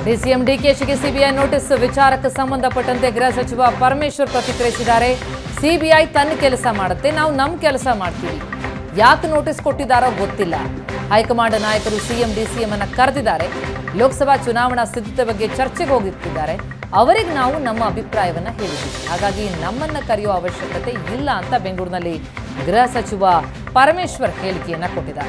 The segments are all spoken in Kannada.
ಡಿಸಿಎಂ ಡಿಕೆಶಿಗೆ ಸಿಬಿಐ ನೋಟಿಸ್ ವಿಚಾರಕ್ಕೆ ಸಂಬಂಧಪಟ್ಟಂತೆ ಗೃಹ ಸಚಿವ ಪರಮೇಶ್ವರ್ ಪ್ರತಿಕ್ರಿಯಿಸಿದ್ದಾರೆ ಸಿಬಿಐ ತನ್ನ ಕೆಲಸ ಮಾಡುತ್ತೆ ನಾವು ನಮ್ಮ ಕೆಲಸ ಮಾಡ್ತೀವಿ ಯಾಕೆ ನೋಟಿಸ್ ಕೊಟ್ಟಿದ್ದಾರೋ ಗೊತ್ತಿಲ್ಲ ಹೈಕಮಾಂಡ್ ನಾಯಕರು ಸಿಎಂ ಡಿಸಿಎಂ ಅನ್ನ ಕರೆದಿದ್ದಾರೆ ಲೋಕಸಭಾ ಚುನಾವಣಾ ಸಿದ್ಧತೆ ಬಗ್ಗೆ ಚರ್ಚೆಗೆ ಹೋಗಿರ್ತಿದ್ದಾರೆ ಅವರಿಗೆ ನಾವು ನಮ್ಮ ಅಭಿಪ್ರಾಯವನ್ನ ಹೇಳಿದ್ದೀವಿ ಹಾಗಾಗಿ ನಮ್ಮನ್ನ ಕರೆಯುವ ಅವಶ್ಯಕತೆ ಇಲ್ಲ ಅಂತ ಬೆಂಗಳೂರಿನಲ್ಲಿ ಗೃಹ ಸಚಿವ ಪರಮೇಶ್ವರ್ ಹೇಳಿಕೆಯನ್ನ ಕೊಟ್ಟಿದ್ದಾರೆ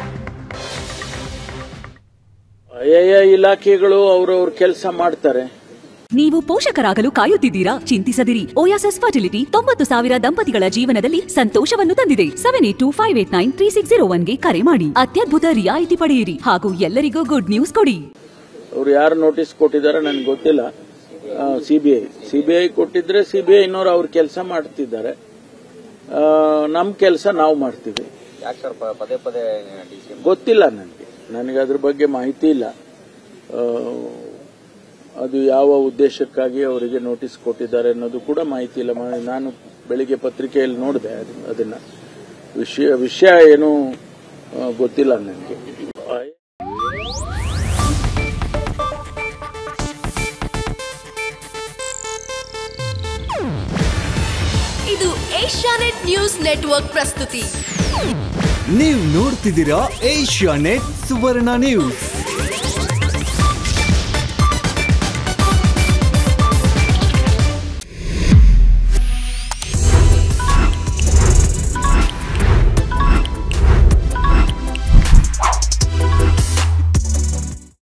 ಆಯಾ ಇಲಾಖೆಗಳು ಅವ್ರವ್ರ ಕೆಲಸ ಮಾಡ್ತಾರೆ ನೀವು ಪೋಷಕರಾಗಲು ಕಾಯುತ್ತಿದ್ದೀರಾ ಚಿಂತಿಸದಿರಿ ಓಯಾಸಸ್ ಫರ್ಟಿಲಿಟಿ ತೊಂಬತ್ತು ಸಾವಿರ ದಂಪತಿಗಳ ಜೀವನದಲ್ಲಿ ಸಂತೋಷವನ್ನು ತಂದಿದೆ seven eight two five eight nine three six zero ಒನ್ಗೆ ಕರೆ ಮಾಡಿ ಅತ್ಯದ್ಭುತ ರಿಯಾಯಿತಿ ಪಡೆಯಿರಿ ಹಾಗೂ ಎಲ್ಲರಿಗೂ ಗುಡ್ ನ್ಯೂಸ್ ಕೊಡಿ ಅವ್ರು ಯಾರು ನೋಟಿಸ್ ಕೊಟ್ಟಿದ್ದಾರೆ ನನಗೆ ಗೊತ್ತಿಲ್ಲ ಸಿಬಿಐ ಸಿಬಿಐ ಕೊಟ್ಟಿದ್ರೆ ಸಿಬಿಐ ಇನ್ನೋರು ಅವ್ರ ಕೆಲಸ ಮಾಡ್ತಿದ್ದಾರೆ ನಮ್ಮ ಕೆಲಸ ನಾವು ಮಾಡ್ತೀವಿ ಯಾಕೆ ಸರ್ ಪ- ಪದೇ ಪದೇ ಡಿ ಸಿ ಗೊತ್ತಿಲ್ಲ ನನಗೆ ನನಗೆ ಅದ್ರ ಬಗ್ಗೆ ಮಾಹಿತಿ ಇಲ್ಲ ಆ, ಅದು ಯಾವ ಉದ್ದೇಶಕ್ಕಾಗಿ ಅವರಿಗೆ ನೋಟಿಸ್ ಕೊಟ್ಟಿದ್ದಾರೆ ಅನ್ನೋದು ಕೂಡ ಮಾಹಿತಿ ಇಲ್ಲ ಮ- ನಾನು ಬೆಳಿಗ್ಗೆ ಪತ್ರಿಕೆಯಲ್ಲಿ ನೋಡಿದೆ ಅದನ್ನ- ಅದನ್ನ ವಿಷಯ ವಿಷಯ ಏನು ಆ, ಗೊತ್ತಿಲ್ಲ ನನಗೆ ಇದು ಏಷ್ಯಾನೆಟ್ ನ್ಯೂಸ್ ನೆಟ್ವರ್ಕ್ ಪ್ರಸ್ತುತಿ ನೀವು ನೋಡ್ತಿದ್ದೀರಾ ಏಷ್ಯಾ ನೆಟ್ ಸುವರ್ಣ ನ್ಯೂಸ್